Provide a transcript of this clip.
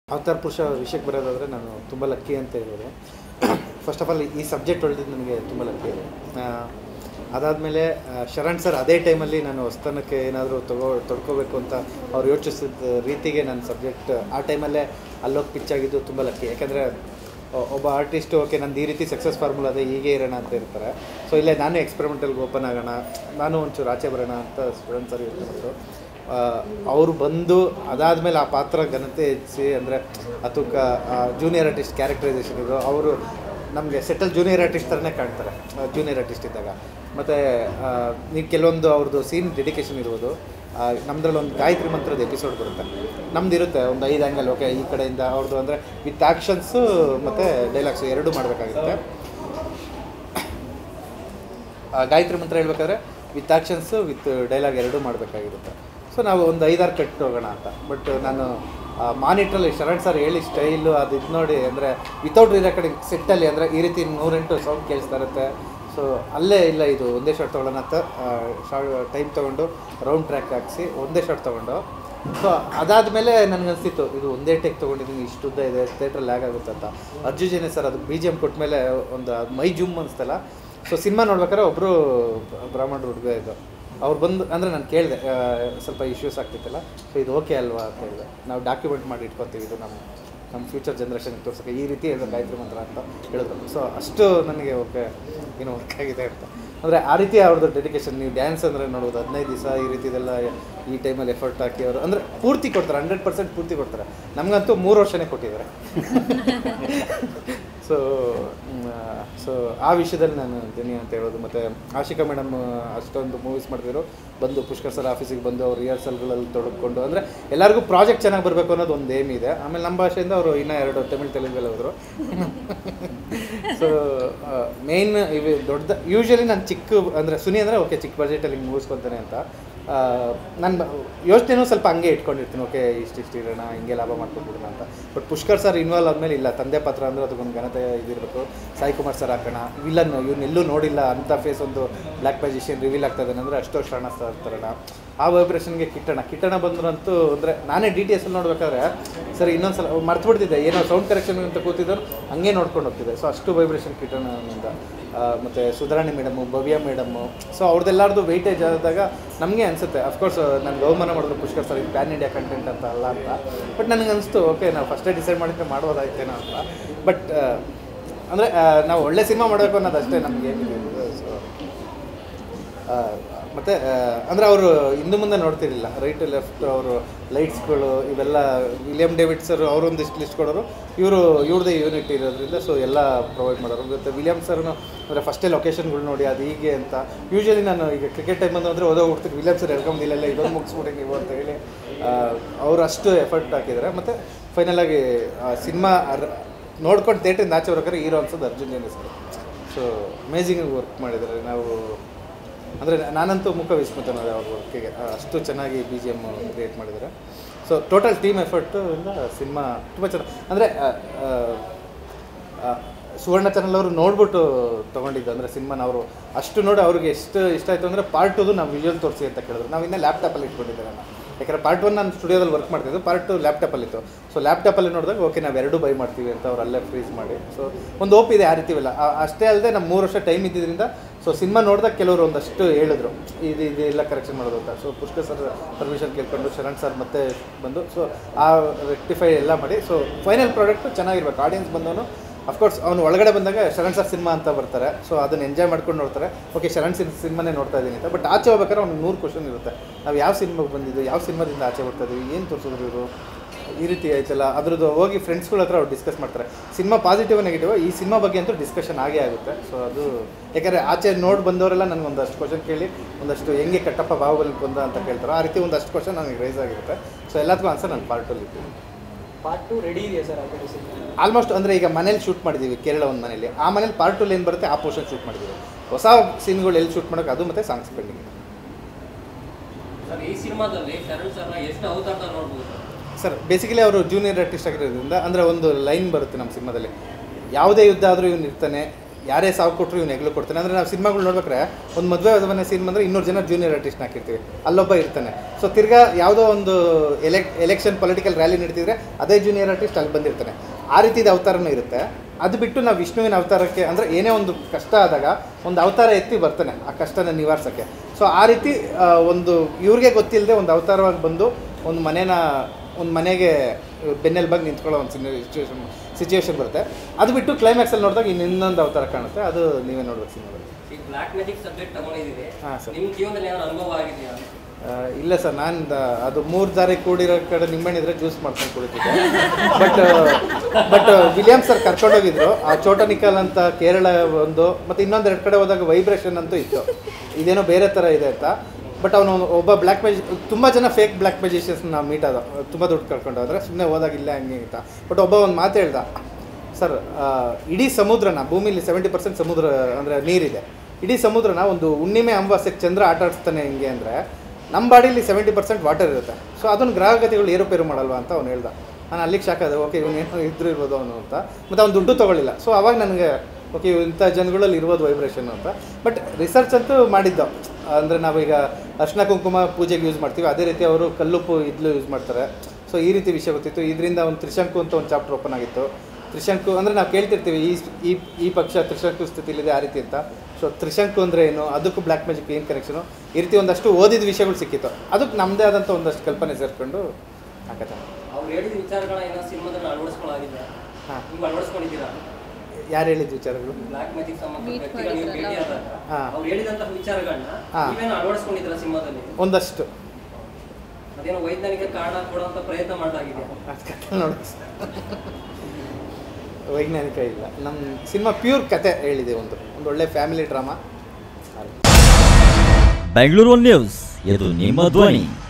ಅವತಾರ ಪುರುಷ ವಿಷಯಕ್ಕೆ ಬರೋದಾದರೆ ನಾನು ತುಂಬ ಲಕ್ಕಿ ಅಂತ ಹೇಳ್ಬೋದು ಫಸ್ಟ್ ಆಫ್ ಆಲ್ ಈ ಸಬ್ಜೆಕ್ಟ್ ಹೊಡೆದಿದ್ದು ನನಗೆ ತುಂಬ ಲಕ್ಕಿ ಅದಾದಮೇಲೆ ಶರಣ್ ಸರ್ ಅದೇ ಟೈಮಲ್ಲಿ ನಾನು ಹೊಸ್ತನಕ್ಕೆ ಏನಾದರೂ ತಗೋ ತೊಡ್ಕೋಬೇಕು ಅಂತ ಅವ್ರು ಯೋಚಿಸಿದ ರೀತಿಗೆ ನನ್ನ ಸಬ್ಜೆಕ್ಟ್ ಆ ಟೈಮಲ್ಲೇ ಅಲ್ಲೋಗಿ ಪಿಚ್ ಆಗಿದ್ದು ತುಂಬ ಲಕ್ಕಿ ಯಾಕೆಂದರೆ ಒಬ್ಬ ಆರ್ಟಿಸ್ಟು ಓಕೆ ನಂದು ಈ ರೀತಿ ಸಕ್ಸಸ್ ಫಾರ್ಮುಲಾ ಅದೇ ಹೀಗೆ ಇರೋಣ ಅಂತ ಇರ್ತಾರೆ ಸೊ ಇಲ್ಲೇ ನಾನು ಎಕ್ಸ್ಪೆರಿಮೆಂಟಲ್ಗೆ ಓಪನ್ ಆಗೋಣ ನಾನು ಒಂಚೂರು ಆಚೆ ಬರೋಣ ಅಂತ ಸ್ಟೂಡೆಂಟ್ ಸರ್ ಹೇಳ್ತಿದ್ರು ಅವರು ಬಂದು ಅದಾದಮೇಲೆ ಆ ಪಾತ್ರ ಘನತೆ ಹೆಚ್ಚಿ ಅಂದರೆ ಅಥವಾ ಜೂನಿಯರ್ ಆರ್ಟಿಸ್ಟ್ ಕ್ಯಾರೆಕ್ಟರೈಸೇಷನ್ ಇದು ಅವರು ನಮಗೆ ಸೆಟಲ್ ಜೂನಿಯರ್ ಆರ್ಟಿಸ್ಟ್ ಥರನೇ ಕಾಣ್ತಾರೆ ಜೂನಿಯರ್ ಆರ್ಟಿಸ್ಟ್ ಇದ್ದಾಗ ಮತ್ತು ನೀವು ಕೆಲವೊಂದು ಅವ್ರದ್ದು ಸೀನ್ ಡೆಡಿಕೇಶನ್ ಇರ್ಬೋದು ನಮ್ಮದ್ರಲ್ಲಿ ಒಂದು ಗಾಯತ್ರಿ ಮಂತ್ರದ ಎಪಿಸೋಡ್ ಬರುತ್ತೆ ನಮ್ದು ಇರುತ್ತೆ ಒಂದು ಐದು ಆ್ಯಂಗಲ್ ಓಕೆ ಈ ಕಡೆಯಿಂದ ಅವ್ರದ್ದು ಅಂದರೆ ವಿತ್ ಆ್ಯಕ್ಷನ್ಸು ಮತ್ತು ಡೈಲಾಗ್ಸು ಎರಡೂ ಮಾಡಬೇಕಾಗುತ್ತೆ ಗಾಯತ್ರಿ ಮಂತ್ರ ಹೇಳ್ಬೇಕಾದ್ರೆ ವಿತ್ ಆ್ಯಕ್ಷನ್ಸು ವಿತ್ ಡೈಲಾಗ್ ಎರಡೂ ಮಾಡಬೇಕಾಗಿರುತ್ತೆ ಸೊ ನಾವು ಒಂದು ಐದಾರು ಕಟ್ಟು ಹೋಗೋಣ ಅಂತ ಬಟ್ ನಾನು ಮಾನಿಟ್ರಲ್ಲಿ ಶರಣ್ ಸರ್ ಹೇಳಿ ಸ್ಟೈಲು ಅದು ಇದು ನೋಡಿ ಅಂದರೆ ವಿತೌಟ್ ರೆಕಾರ್ಡಿಂಗ್ ಸೆಟ್ಟಲ್ಲಿ ಅಂದರೆ ಈ ರೀತಿ ನೂರೆಂಟು ಸೌಂಡ್ ಕೇಳಿಸ್ತಾ ಇರುತ್ತೆ ಸೊ ಅಲ್ಲೇ ಇಲ್ಲ ಇದು ಒಂದೇ ಶಾರ್ಟ್ ತೊಗೊಳ್ಳೋಣ ಅಂತ ಶಾರ್ಟ್ ಟೈಮ್ ತೊಗೊಂಡು ರೌಂಡ್ ಟ್ರ್ಯಾಕ್ ಹಾಕ್ಸಿ ಒಂದೇ ಶಾರ್ಟ್ ತೊಗೊಂಡು ಸೊ ಅದಾದಮೇಲೆ ನನಗನ್ಸಿತ್ತು ಇದು ಒಂದೇ ಟೇಕ್ ತೊಗೊಂಡಿದ್ದೀನಿ ಇಷ್ಟು ಉದ್ದ ಇದೆ ಥಿಯೇಟ್ರಲ್ಲಿ ಲ್ಯಾಗ್ ಆಗುತ್ತೆ ಅಂತ ಅರ್ಜುಜನೆ ಸರ್ ಅದು ಬಿ ಜಿ ಎಮ್ ಕೊಟ್ಮೇಲೆ ಒಂದು ಮೈ ಜುಮ್ ಅನಿಸ್ತಲ್ಲ ಸೊ ಸಿನಿಮಾ ನೋಡ್ಬೇಕಾದ್ರೆ ಒಬ್ಬರು ಬ್ರಾಹ್ಮಣರು ಹುಡುಗ ಇದು ಅವ್ರು ಬಂದು ಅಂದರೆ ನಾನು ಕೇಳಿದೆ ಸ್ವಲ್ಪ ಇಶ್ಯೂಸ್ ಆಗ್ತಿತ್ತಲ್ಲ ಸೊ ಇದು ಓಕೆ ಅಲ್ವಾ ಅಂತ ಹೇಳಿದೆ ನಾವು ಡಾಕ್ಯುಮೆಂಟ್ ಮಾಡಿ ಇಟ್ಕೊತೀವಿ ಇದು ನಮ್ಮ ನಮ್ಮ ಫ್ಯೂಚರ್ ಜನ್ರೇಷನ್ಗೆ ತೋರ್ಸೋಕ್ಕೆ ಈ ರೀತಿ ಹೇಳಿದ್ರು ಗಾಯತ್ರಿ ಮಂತ್ರ ಅಂತ ಹೇಳಿದ್ರು ಸೊ ಅಷ್ಟು ನನಗೆ ಓಕೆ ಏನು ವರ್ಕ್ ಆಗಿದೆ ಅಂತ ಅಂದರೆ ಆ ರೀತಿ ಅವ್ರದ್ದು ಡೆಡಿಕೇಶನ್ ನೀವು ಡ್ಯಾನ್ಸ್ ಅಂದರೆ ನೋಡ್ಬೋದು ಹದಿನೈದು ದಿವಸ ಈ ರೀತಿ ಇದೆಲ್ಲ ಈ ಟೈಮಲ್ಲಿ ಎಫರ್ಟ್ ಹಾಕಿ ಅವರು ಅಂದರೆ ಪೂರ್ತಿ ಕೊಡ್ತಾರೆ ಹಂಡ್ರೆಡ್ ಪರ್ಸೆಂಟ್ ಪೂರ್ತಿ ಕೊಡ್ತಾರೆ ನಮಗಂತೂ ಮೂರು ವರ್ಷನೇ ಕೊಟ್ಟಿದ್ದಾರೆ ಸೊ ಸೊ ಆ ವಿಷಯದಲ್ಲಿ ನಾನು ಧನಿ ಅಂತ ಹೇಳೋದು ಮತ್ತು ಆಶಿಕಾ ಮೇಡಮ್ ಅಷ್ಟೊಂದು ಮೂವೀಸ್ ಮಾಡಿದ್ರು ಬಂದು ಪುಷ್ಕರ್ ಸರ್ ಆಫೀಸಿಗೆ ಬಂದು ಅವ್ರು ರಿಹರ್ಸಲ್ಗಳಲ್ಲಿ ತೊಡಗಿಕೊಂಡು ಅಂದರೆ ಎಲ್ಲರಿಗೂ ಪ್ರಾಜೆಕ್ಟ್ ಚೆನ್ನಾಗಿ ಬರಬೇಕು ಅನ್ನೋದು ಒಂದು ಏಮ್ ಇದೆ ಆಮೇಲೆ ನಮ್ಮ ಭಾಷೆಯಿಂದ ಅವರು ಇನ್ನೂ ಎರಡು ತಮಿಳ್ ತೆಲುಗಲ್ಲಿ ಹೋದರು ಸೊ ಮೇಯ್ನ್ ಇವು ದೊಡ್ಡ ಯೂಶ್ವಲಿ ನಾನು ಚಿಕ್ಕ ಅಂದರೆ ಸುನಿ ಅಂದರೆ ಓಕೆ ಚಿಕ್ಕ ಬಜೆಟಲ್ಲಿ ಹಿಂಗೆ ಮುಗಿಸ್ಕೊತಾನೆ ಅಂತ ನಾನು ಯೋಚನೆನೂ ಸ್ವಲ್ಪ ಹಂಗೆ ಇಟ್ಕೊಂಡಿರ್ತೀನಿ ಓಕೆ ಇಷ್ಟಿಷ್ಟು ಇರೋಣ ಹಿಂಗೆ ಲಾಭ ಮಾಡ್ಕೊಂಡ್ಬಿಡೋಣ ಅಂತ ಬಟ್ ಪುಷ್ಕರ್ ಸರ್ ಇನ್ವಾಲ್ವ್ ಆದಮೇಲೆ ಇಲ್ಲ ತಂದೆ ಪಾತ್ರ ಅಂದರೆ ಅದಕ್ಕೊಂದು ಘನತೆ ಇದಿರಬೇಕು ಸಾಯಿ ಕುಮಾರ್ ಸರ್ ಹಾಕೋಣ ವಿಲನ್ ಇವನ್ನೆಲ್ಲೂ ನೋಡಿಲ್ಲ ಅಂಥ ಫೇಸ್ ಒಂದು ಬ್ಲ್ಯಾಕ್ ಮ್ಯಾಜಿಷಿಯನ್ ರಿವೀಲ್ ಆಗ್ತದೆ ಅಂದರೆ ಅಷ್ಟೋ ಶರಣ ಸರ್ ತರೋಣ ಆ ವೈಬ್ರೇಷನ್ಗೆ ಕಿಟ್ಟಣ ಕಿಟ್ಟಣ ಬಂದ್ರಂತೂ ಅಂದರೆ ನಾನೇ ಡಿ ಟಿ ಎಸ್ ಅಲ್ಲಿ ನೋಡ್ಬೇಕಾದ್ರೆ ಸರಿ ಇನ್ನೊಂದು ಸಲ ಮರ್ತು ಬಿಡ್ತಿದ್ದೆ ಏನೋ ಸೌಂಡ್ ಕರೆಕ್ಷನ್ ಅಂತ ಕೂತಿದ್ರು ಹಂಗೆ ನೋಡ್ಕೊಂಡು ಹೋಗ್ತಿದ್ದೆ ಸೊ ಅಷ್ಟು ವೈಬ್ರೇಷನ್ ಕಿಟ್ಟಣದಿಂದ ಮತ್ತು Sudharani madam Bhavya madam so ಅವ್ರದ್ದೆಲ್ಲಾರ್ದು ವೆಯ್ಟೇಜ್ ಆದಾಗ ನಮಗೆ ಅನಿಸುತ್ತೆ ಅಫ್ಕೋರ್ಸ್ ನನಗೆ ಅವಮಾನ ಮಾಡಿದ್ರು ಪುಷ್ಕರ್ ಸರ್ ಇದು ಪ್ಯಾನ್ ಇಂಡಿಯಾ ಕಂಟೆಂಟ್ ಅಂತ ಅಲ್ಲ ಅಂತ ಬಟ್ ನನಗೆ ಅನಿಸ್ತು ಓಕೆ ನಾವು ಫಸ್ಟೇ ಡಿಸೈಡ್ ಮಾಡಿದ್ರೆ ಮಾಡ್ಬೋದಾಯ್ತೇನೋ ಅಂತ ಬಟ್ ಅಂದರೆ ನಾವು ಒಳ್ಳೆ ಸಿನಿಮಾ ಮಾಡಬೇಕು ಅನ್ನೋದು ಅಷ್ಟೇ ನಮಗೆ ಏನಿದೆ ಸೊ ಮತ್ತು ಅಂದರೆ ಅವರು ಹಿಂದೆ ಮುಂದೆ ನೋಡ್ತಿರಲಿಲ್ಲ ರೈಟ್ ಲೆಫ್ಟ್ ಅವರು ಲೈಟ್ಸ್ಗಳು ಇವೆಲ್ಲ ವಿಲಿಯಮ್ ಡೇವಿಡ್ ಸರ್ ಅವರೊಂದಿಷ್ಟು ಲಿಸ್ಟ್ ಕೊಡೋರು ಇವರು ಇವ್ರದ್ದೇ ಯೂನಿಟ್ ಇರೋದ್ರಿಂದ ಸೊ ಎಲ್ಲ ಪ್ರೊವೈಡ್ ಮಾಡೋರು ಮತ್ತು ವಿಲಿಯಮ್ ಸರ್ನು ಅಂದರೆ ಫಸ್ಟೇ ಲೊಕೇಶನ್ಗಳು ನೋಡಿ ಅದು ಹೀಗೆ ಅಂತ ಯೂಶ್ವಲಿ ನಾನು ಈಗ ಕ್ರಿಕೆಟ್ ಟೈಮ್ ಬಂದು ಅಂದರೆ ಓದೋಗ್ಬಿಡ್ತೀನಿ ವಿಲಿಯಮ್ ಸರ್ ಹೇಳ್ಕೊಂಬಂದಿಲ್ಲ ಇದೊಂದು ಮುಗಿಸ್ಬಿಡಿ ನೀವು ಅಂತ ಹೇಳಿ ಅವರು ಅಷ್ಟು ಎಫರ್ಟ್ ಹಾಕಿದ್ದಾರೆ ಮತ್ತು ಫೈನಲಾಗಿ ಸಿನಿಮಾ ನೋಡ್ಕೊಂಡು ಥಿಯೇಟ್ರಿಂದ ಆಚೆ ಬರ್ಬೇಕಾದ್ರೆ ಹೀರೋ ಅನ್ಸೋದು Arjun Janya sir so amazing work ಮಾಡಿದ್ದಾರೆ ನಾವು ಅಂದರೆ ನಾನಂತೂ ಮುಖ ವಿಸ್ಮೃತ ನೋಡಿ ಅವ್ರ ವರ್ಕಿಗೆ ಅಷ್ಟು ಚೆನ್ನಾಗಿ ಬಿ ಜಿ ಎಮ್ ಕ್ರಿಯೇಟ್ ಮಾಡಿದ್ದಾರೆ ಸೊ ಟೋಟಲ್ ಟೀಮ್ ಎಫರ್ಟು ಇಂದ ಸಿನಿಮಾ ತುಂಬ ಚೆನ್ನಾಗಿ ಅಂದರೆ ಸುವರ್ಣ ಚಾನಲ್ ಅವರು ನೋಡ್ಬಿಟ್ಟು ತೊಗೊಂಡಿದ್ದು ಅಂದರೆ ಸಿನಿಮಾನ ಅವರು ಅಷ್ಟು ನೋಡಿ ಅವ್ರಿಗೆ ಎಷ್ಟು ಇಷ್ಟ ಆಯಿತು ಅಂದರೆ ಪಾರ್ಟ್ ಟುದು ನಾವು ವಿಜುವಲ್ ತೋರಿಸಿ ಅಂತ ಕೇಳಿದ್ರು ನಾವು ಇನ್ನೂ ಲ್ಯಾಪ್ಟಾಪಲ್ಲಿ ಇಟ್ಕೊಂಡಿದ್ದೆ ನಾನು ಯಾಕಂದರೆ ಪಾರ್ಟ್ ಒನ್ ನಾನು ಸ್ಟುಡಿಯೋದಲ್ಲಿ ವರ್ಕ್ ಮಾಡ್ತಿದ್ದು ಪಾರ್ಟ್ ಟು ಲ್ಯಾಪ್ಟಾಪಲ್ಲಿತ್ತು ಸೊ ಲ್ಯಾಪ್ಟಾಪಲ್ಲಿ ನೋಡಿದಾಗ ಓಕೆ ನಾವು ಎರಡು ಬೈ ಮಾಡ್ತೀವಿ ಅಂತ ಅವ್ರು ಅಲ್ಲೇ ಫ್ರೀಸ್ ಮಾಡಿ ಸೊ ಒಂದು ಓಪ್ ಇದೆ ಆ ರೀತಿವೆಲ್ಲ ಅಷ್ಟೇ ಅಲ್ಲದೆ ನಮ್ಮ ಮೂರು ವರ್ಷ ಟೈಮ್ ಇದ್ದಿದ್ದರಿಂದ ಸೊ ಸಿನಿಮಾ ನೋಡಿದಾಗ ಕೆಲವರು ಒಂದಷ್ಟು ಹೇಳಿದ್ರು ಇದು ಇದು ಎಲ್ಲ ಕರೆಕ್ಷನ್ ಮಾಡೋದು ಅಂತ ಸೊ ಪುಷ್ಕರ್ ಸರ್ ಪರ್ಮಿಷನ್ ಕೇಳ್ಕೊಂಡು ಶರಣ್ ಸರ್ ಮತ್ತೆ ಬಂದು ಸೊ ಆ ರೆಕ್ಟಿಫೈ ಎಲ್ಲ ಮಾಡಿ ಸೊ ಫೈನಲ್ ಪ್ರಾಡಕ್ಟು ಚೆನ್ನಾಗಿರ್ಬೇಕು ಆಡಿಯನ್ಸ್ ಬಂದವನು ಅಫ್ಕೋರ್ಸ್ ಅವನು ಒಳಗಡೆ ಬಂದಾಗ ಶರಣ್ ಸರ್ ಸಿನಿಮಾ ಅಂತ ಬರ್ತಾರೆ ಸೊ ಅದನ್ನು ಎಂಜಾಯ್ ಮಾಡ್ಕೊಂಡು ನೋಡ್ತಾರೆ ಓಕೆ ಶರಣ್ ಸಿನ್ ಸಿನಿಮಾನೇ ನೋಡ್ತಾ ಇದ್ದೀನಿ ಅಂತ ಬಟ್ ಆಚೆ ಹೋಗ್ಬೇಕಾದ್ರೆ ಒಂದು ನೂರು ಕ್ವಶನ್ ಇರುತ್ತೆ ನಾವು ಯಾವ ಸಿನಿಮಾಗೆ ಬಂದಿದ್ದು ಯಾವ ಸಿನಿಮಾದಿಂದ ಆಚೆ ಬರ್ತಾ ಇದೀವಿ ಏನು ತೋರಿಸಿದ್ರು ಇವರು ಈ ರೀತಿ ಆಯ್ತಲ್ಲ ಅದ್ರದ್ದು ಹೋಗಿ ಫ್ರೆಂಡ್ಸ್ಗಳ ಹತ್ರ ಅವ್ರು ಡಿಸ್ಕಸ್ ಮಾಡ್ತಾರೆ ಸಿನಿಮಾ ಪಾಸಿಟಿವ್ ನೆಗೆಟಿವ್ ಈ ಸಿನಿಮಾ ಬಗ್ಗೆ ಅಂತೂ ಡಿಸ್ಕಷನ್ ಆಗೇ ಆಗುತ್ತೆ ಸೊ ಅದು ಯಾಕಂದರೆ ಆಚೆ ನೋಡಿ ಬಂದವರೆಲ್ಲ ನನಗೆ ಒಂದಷ್ಟು ಕ್ವಶನ್ ಕೇಳಿ ಒಂದಷ್ಟು ಹೆಂಗೆ ಕಟ್ಟಪ್ಪ ಬಾಹುಬಲಿ ಬಂದ ಅಂತ ಕೇಳ್ತಾರೆ ಆ ರೀತಿ ಒಂದಷ್ಟು ಕ್ವಶನ್ ನನಗೆ ರೈಸ್ ಆಗಿರುತ್ತೆ ಸೊ ಎಲ್ಲದಕ್ಕೂ ಆನ್ಸರ್ ನಾನು ಪಾರ್ಟಲ್ಲಿ ಇದ್ದೀನಿ ಪಾರ್ಟ್ ಟು ರೆಡಿ ಇದೆಯಾ ಸರ್ ಆಲ್ರೆಡಿ ಸಿನಿಮಾ ಆಲ್ಮೋಸ್ಟ್ ಅಂದರೆ ಈಗ ಮನೇಲಿ ಶೂಟ್ ಮಾಡಿದ್ದೀವಿ ಕೇರಳ ಒಂದು ಮನೇಲಿ ಆ ಮನೇಲಿ ಪಾರ್ಟ್ ಟು ಏನು ಬರುತ್ತೆ ಆ ಪೋರ್ಷನ್ ಶೂಟ್ ಮಾಡಿದ್ದೀವಿ ಹೊಸ ಸೀನ್ಗಳು ಎಲ್ಲಿ ಶೂಟ್ ಮಾಡೋಕೆ ಅದು ಮತ್ತು ಸಾಂಗ್ಸ್ ಪೆಂಡಿಂಗ್ ಸರ್ ಈ ಸಿನಿಮಾದಲ್ಲಿ ಶರಣ್ ಸರ್ನ ಎಷ್ಟು ಅವತಾರದಲ್ಲಿ ನೋಡ್ಬೋದು ಸರ್ ಸರ್ ಬೇಸಿಕಲಿ ಅವರು ಜೂನಿಯರ್ ಆರ್ಟಿಸ್ಟ್ ಆಗಿರೋದ್ರಿಂದ ಅಂದರೆ ಒಂದು ಲೈನ್ ಬರುತ್ತೆ ನಮ್ಮ ಸಿನಿಮಾದಲ್ಲಿ ಯಾವುದೇ ಯುದ್ಧ ಆದರೂ ಇವನು ಇರ್ತಾನೆ ಯಾರೇ ಸಾವು ಕೊಟ್ಟರು ಇವ್ನು ಹೆಗ್ಲು ಕೊಡ್ತಾನೆ ಅಂದರೆ ನಾವು ಸಿನಿಮಾಗಳು ನೋಡ್ಬೇಕಾರೆ ಒಂದು ಮದುವೆ ಮನೆ ಸೀನ್ ಬಂದರೆ ಇನ್ನೂರು ಜನ ಜೂನಿಯರ್ ಆರ್ಟಿಸ್ಟ್ನ ಹಾಕಿರ್ತೀವಿ ಅಲ್ಲೊಬ್ಬ ಇರ್ತಾನೆ ಸೊ ತಿರ್ಗಾ ಯಾವುದೋ ಒಂದು ಎಲೆಕ್ ಎಲೆಕ್ಷನ್ ಪೊಲಿಟಿಕಲ್ ರ್ಯಾಲಿ ನಡೀತಿದ್ರೆ ಅದೇ ಜೂನಿಯರ್ ಆರ್ಟಿಸ್ಟ್ ಅಲ್ಲಿ ಬಂದಿರ್ತಾನೆ ಆ ರೀತಿದ ಅವತಾರನೂ ಇರುತ್ತೆ ಅದು ಬಿಟ್ಟು ನಾವು ವಿಷ್ಣುವಿನ ಅವತಾರಕ್ಕೆ ಅಂದರೆ ಏನೇ ಒಂದು ಕಷ್ಟ ಆದಾಗ ಒಂದು ಅವತಾರ ಎತ್ತಿ ಬರ್ತಾನೆ ಆ ಕಷ್ಟನ ನಿವಾರಿಸೋಕ್ಕೆ ಸೊ ಆ ರೀತಿ ಆ, ಒಂದು ಇವ್ರಿಗೆ ಗೊತ್ತಿಲ್ಲದೆ ಒಂದು ಅವತಾರವಾಗಿ ಬಂದು ಒಂದು ಮನೇನ ಒಂದು ಮನೆಗೆ ಬೆನ್ನೆಲುಬಾಗಿ ನಿಂತ್ಕೊಳ್ಳೋ ಒಂದು ಸಿಚುವೇಶನ್ ಸಿಚುವೇಶನ್ ಬರುತ್ತೆ ಅದು ಬಿಟ್ಟು ಕ್ಲೈಮ್ಯಾಕ್ಸಲ್ಲಿ ನೋಡಿದಾಗ ಇನ್ನು ಇನ್ನೊಂದು ಅವತಾರ ಕಾಣುತ್ತೆ ಅದು ನೀವೇ ನೋಡ್ಬೇಕು ಸಿನಿಮಾದಲ್ಲಿ ಈಗ ಬ್ಲ್ಯಾಕ್ ಮ್ಯಾಜಿಕ್ ಸಬ್ಜೆಕ್ಟ್ ತಗೊಂಡಿದ್ದೀರಿ ಹಾಂ ಸರ್ ನಿಮ್ಮ ಜೀವನದಲ್ಲಿ ಏನಾದ್ರು ಅನುಭವ ಆಗಿದೆಯಾ ಆ, ಇಲ್ಲ ಸರ್ ನಾನು ಅದು ಮೂರು ಜಾರಿ ಕೂಡಿರೋ ಕಡೆ ನಿಂಬೆಹಣ್ಣಿದ್ರೆ ಜ್ಯೂಸ್ ಮಾಡ್ಕೊಂಡು ಕುಡಿತಿದ್ದೆ ಬಟ್ ಬಟ್ ವಿಲಿಯಮ್ ಸರ್ ಕರ್ಕೊಂಡೋಗಿದ್ರು ಆ ಚೋಟ ನಿಕಲ್ ಅಂತ ಕೇರಳ ಒಂದು ಮತ್ತು ಇನ್ನೊಂದು ಎರಡು ಕಡೆ ಹೋದಾಗ ವೈಬ್ರೇಷನ್ ಅಂತೂ ಇತ್ತು ಇದೇನೋ ಬೇರೆ ಥರ ಇದೆ ಅಂತ ಬಟ್ ಅವನು ಒಬ್ಬ ಬ್ಲ್ಯಾಕ್ ಮ್ಯಾಜಿ ತುಂಬ ಜನ ಫೇಕ್ ಬ್ಲ್ಯಾಕ್ ಮ್ಯಾಜಿಷಿಯನ್ಸ್ ನಾವು ಮೀಟ್ ಆದ ತುಂಬ ದುಡ್ಡು ಕಳ್ಕೊಂಡು ಹೋದ್ರೆ ಸುಮ್ಮನೆ ಹೋದಾಗ ಇಲ್ಲ ಹಂಗೆ ಅಂತ ಬಟ್ ಒಬ್ಬ ಒಂದು ಮಾತು ಹೇಳ್ದ ಸರ್ ಆ, ಇಡೀ ಸಮುದ್ರನ ಭೂಮಿಲಿ ಸೆವೆಂಟಿ ಪರ್ಸೆಂಟ್ ಸಮುದ್ರ ಅಂದರೆ ನೀರಿದೆ ಇಡೀ ಸಮುದ್ರನ ಒಂದು ಹುಣ್ಣಿಮೆ ಅಮಾವಾಸ್ಯಕ್ಕೆ ಚಂದ್ರ ಆಟ ಆಡಿಸ್ತಾನೆ ಹಿಂಗೆ ಅಂದರೆ ನಮ್ಮ ಬಾಡಿಲಿ ಸೆವೆಂಟಿ ಪರ್ಸೆಂಟ್ ವಾಟರ್ ಇರುತ್ತೆ ಸೊ ಅದನ್ನು ಗ್ರಾಹಕತೆಗಳು ಏರುಪೇರು ಮಾಡಲ್ವಾ ಅಂತ ಅವ್ನು ಹೇಳ್ದ ನಾನು ಅಲ್ಲಿಗೆ ಶಾಕ್ ಆದೆ ಓಕೆ ಇವನು ಏನೋ ಇದ್ರೂ ಇರ್ಬೋದು ಅವನು ಅಂತ ಮತ್ತು ಅವ್ನು ದುಡ್ಡು ತೊಗೊಳ್ಳಿಲ್ಲ ಸೊ ಅವಾಗ ನನಗೆ ಓಕೆ ಇಂಥ ಜನಗಳಲ್ಲಿ ಇರ್ಬೋದು ವೈಬ್ರೇಷನ್ ಅಂತ ಬಟ್ ರಿಸರ್ಚ್ ಅಂತೂ ಮಾಡಿದ್ದು ಅಂದರೆ ನಾವೀಗ ಅರ್ಶಿನ ಕುಂಕುಮ ಪೂಜೆಗೆ ಯೂಸ್ ಮಾಡ್ತೀವಿ ಅದೇ ರೀತಿ ಅವರು ಕಲ್ಲುಪ್ಪು ಇದ್ಲು ಯೂಸ್ ಮಾಡ್ತಾರೆ ಸೊ ಈ ರೀತಿ ವಿಷಯ ಗೊತ್ತಿತ್ತು ಇದರಿಂದ ಒಂದು ತ್ರಿಶಂಕು ಅಂತ ಒಂದು ಚಾಪ್ಟರ್ ಓಪನ್ ಆಗಿತ್ತು ತ್ರಿಶಂಕು ಅಂದರೆ ನಾವು ಕೇಳ್ತಿರ್ತೀವಿ ಈ ಈ ಈ ಪಕ್ಷ ತ್ರಿಶಂಕು ಸ್ಥಿತಿಲಿದೆ ಆ ರೀತಿ ಅಂತ ಸೊ ತ್ರಿಶಂಕು ಅಂದರೆ ಏನು ಅದಕ್ಕೂ ಬ್ಲ್ಯಾಕ್ ಮ್ಯಾಜಿಕ್ ಏನು ಕನೆಕ್ಷನು ಈ ರೀತಿ ಒಂದಷ್ಟು ಓದಿದ ವಿಷಯಗಳು ಸಿಕ್ಕಿತ್ತು ಅದಕ್ಕೆ ನಮ್ಮದೇ ಆದಂಥ ಒಂದಷ್ಟು ಕಲ್ಪನೆ ಸೇರಿಕೊಂಡು ಹಾಕತ್ತೆ ಅವ್ರು ಹೇಳಿದ ವಿಚಾರಗಳ ಏನೋ ಸಿನಿಮಾದಲ್ಲಿ ಅಳವಡಿಸ್ಕೊಳ್ಳಾಗಿದೆ ಹಾಂ ನೀವು ಅಳವಡಿಸ್ಕೊಂಡಿದ್ದೀರಾ ಯಾರು ಹೇಳಿದ ವಿಚಾರಗಳು ಬ್ಲ್ಯಾಕ್ ಮ್ಯಾಜಿಕ್ ಸಂಬಂಧ Meet ವ್ಯಕ್ತಿಗಳು ನೀವು ಭೇಟಿ ಆದಾಗ ಹಾ. ಅವ್ರು ಹೇಳಿದಂತಹ ವಿಚಾರಗಳನ್ನ ಹಾ. ನೀವೇನು ಅಳವಡಿಸ್ಕೊಂಡಿದ್ದೀರಾ ಸಿನಿಮಾದಲ್ಲಿ ಒಂದಷ್ಟು ಅದೇನೋ ವೈಜ್ಞಾನಿಕ ಕಾರಣ ಕೊಡುವಂತ ಪ್ರಯತ್ನ ಮಾಡಲಾಗಿದೆ ಅದ್ ಕಥೆ ನೋಡಿ ವೈಜ್ಞಾನಿಕ ಇಲ್ಲ ನಮ್ಮ ಸಿನಿಮಾ ಪ್ಯೂರ್ ಕತೆ ಹೇಳಿದೆ ಒಂದು ಒಂದು ಒಳ್ಳೆ ಫ್ಯಾಮಿಲಿ ಡ್ರಾಮಾ ಬೆಂಗಳೂರು ನ್ಯೂಸ್ ಇದು ನಿಮ್ಮ ಧ್ವನಿ